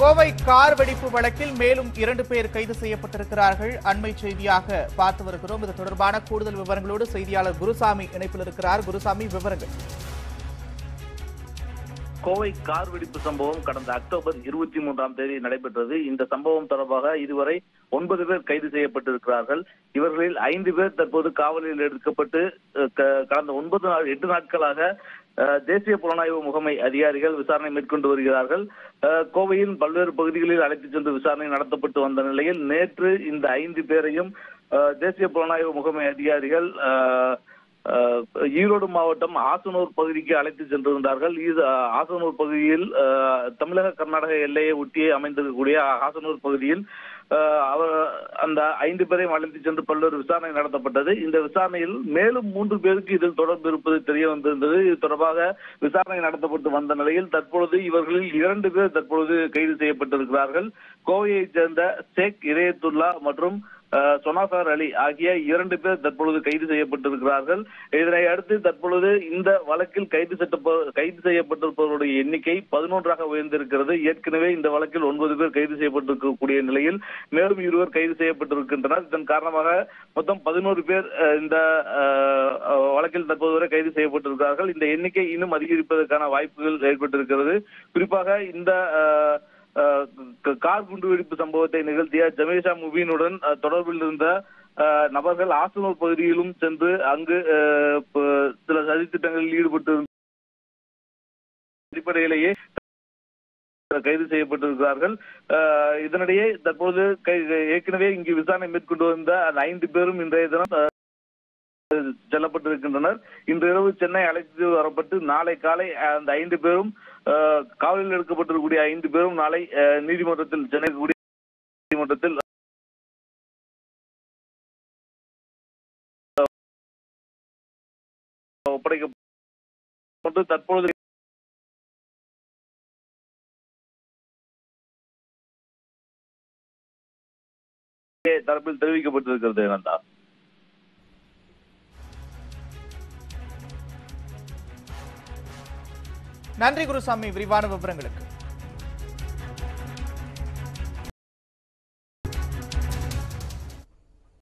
Kovai car வெடிப்பு வழக்கில் மேலும் இரண்டு பேர் கைது செய்யப்பட்டிருக்கிறார்கள் அண்மை செய்தியாக பார்த்து வருகிறோம் இது தொடர்பான கூடுதல் விவரங்களோடு செய்தியாளர் குருசாமி இணைப்பில் இருக்கிறார் குருசாமி விவரங்கள் கோவை கார் வெடிப்பு சம்பவம் கடந்த அக்டோபர் இருபத்தி மூன்றாம் தேதி நடைபெற்றது இந்த சம்பவம் தொடர்பாக இதுவரை ஒன்பது பேர் கைது செய்யப்பட்டிருக்கிறார்கள் இவர்களில் ஐந்து பேர் தற்போது காவலில் எடுக்கப்பட்டு அஹ், க- கடந்த ஒன்பது நாள் எட்டு நாட்களாக அஹ், தேசிய புலனாய்வு முகமை அதிகாரிகள் விசாரணை மேற்கொண்டு வருகிறார்கள் அஹ், கோவையின் பல்வேறு பகுதிகளில் அழைத்துச் சென்று விசாரணை நடத்தப்பட்டு வந்த நிலையில் நேற்று இந்த ஐந்து பேரையும் அஹ், தேசிய புலனாய்வு முகமை அதிகாரிகள் அஹ், அஹ், ஈரோடு மாவட்டம் ஆசனூர் பகுதிக்கு அழைத்து சென்றிருந்தார்கள் இது அஹ், ஆசனூர் பகுதியில் அஹ், தமிழக கர்நாடக எல்லையை ஒட்டியே அமைந்திருக்கக்கூடிய ஆசனூர் பகுதியில் அஹ், அவர் அந்த ஐந்து பேரையும் அழைத்து சென்று பல்வேறு விசாரணை நடத்தப்பட்டது இந்த விசாரணையில் மேலும் மூன்று பேருக்கு இதில் தொடர்பு இருப்பது தெரிய வந்திருந்தது இது தொடர்பாக விசாரணை நடத்தப்பட்டு வந்த நிலையில் தற்பொழுது இவர்களில் இரண்டு பேர் தற்பொழுது கைது செய்யப்பட்டிருக்கிறார்கள் கோவையைச் சேர்ந்த ஷேக் இதயத்துல்லா மற்றும் அஹ், சொனாசார் அலி ஆகிய இரண்டு பேர் தற்பொழுது கைது செய்யப்பட்டிருக்கிறார்கள் இதனை அடுத்து தற்பொழுது இந்த வழக்கில் கைது செய்யப்ப- கைது செய்யப்பட்டிருப்பவருடைய எண்ணிக்கை பதினொன்றாக உயர்ந்திருக்கிறது ஏற்கனவே இந்த வழக்கில் ஒன்பது பேர் கைது செய்யப்பட்டிருக்கக்கூடிய நிலையில் மேலும் இருவர் கைது செய்யப்பட்டிருக்கின்றனர் இதன் காரணமாக மொத்தம் பதினோரு பேர் அஹ், இந்த அஹ், அஹ், வழக்கில் தற்போது வரை கைது செய்யப்பட்டிருக்கிறார்கள் இந்த எண்ணிக்கை இன்னும் அதிகரிப்பதற்கான வாய்ப்புகள் ஏற்பட்டிருக்கிறது குறிப்பாக இந்த அஹ், அஹ், க- கார் குண்டுவெடிப்பு சம்பவத்தை நிகழ்த்திய ஜமேஷா முபீனுடன் அஹ், தொடர்பில் இருந்த அஹ், நபர்கள் ஆசனூர் பகுதியிலும் சென்று அங்கு அஹ், ப- சில சதித்திட்டங்களில் ஈடுபட்டு அடிப்படையிலேயே கைது செய்யப்பட்டிருக்கிறார்கள் அஹ், இதனிடையே தற்போது கை- ஏற்கனவே இங்கு விசாரணை மேற்கொண்டு வந்த அந்த ஐந்து பேரும் இன்றைய தினம் அஹ், செல்லப்பட்டிருக்கின்றனர் இன்று இரவு சென்னை அழைத்து வரப்பட்டு நாளை காலை அஹ், அந்த ஐந்து பேரும் அஹ், காவலில் எடுக்கப்பட்டிருக்கக்கூடிய ஐந்து பேரும் நாளை அஹ், நீதிமன்றத்தில் சென்னை கூடிய நீதிமன்றத்தில் ஒப்படைக்கப்பட்டு தற்பொழுது தரப்பில் தெரிவிக்கப்பட்டிருக்கிறது நந்தா நன்றி குருசாமி விரிவான விவரங்களுக்கு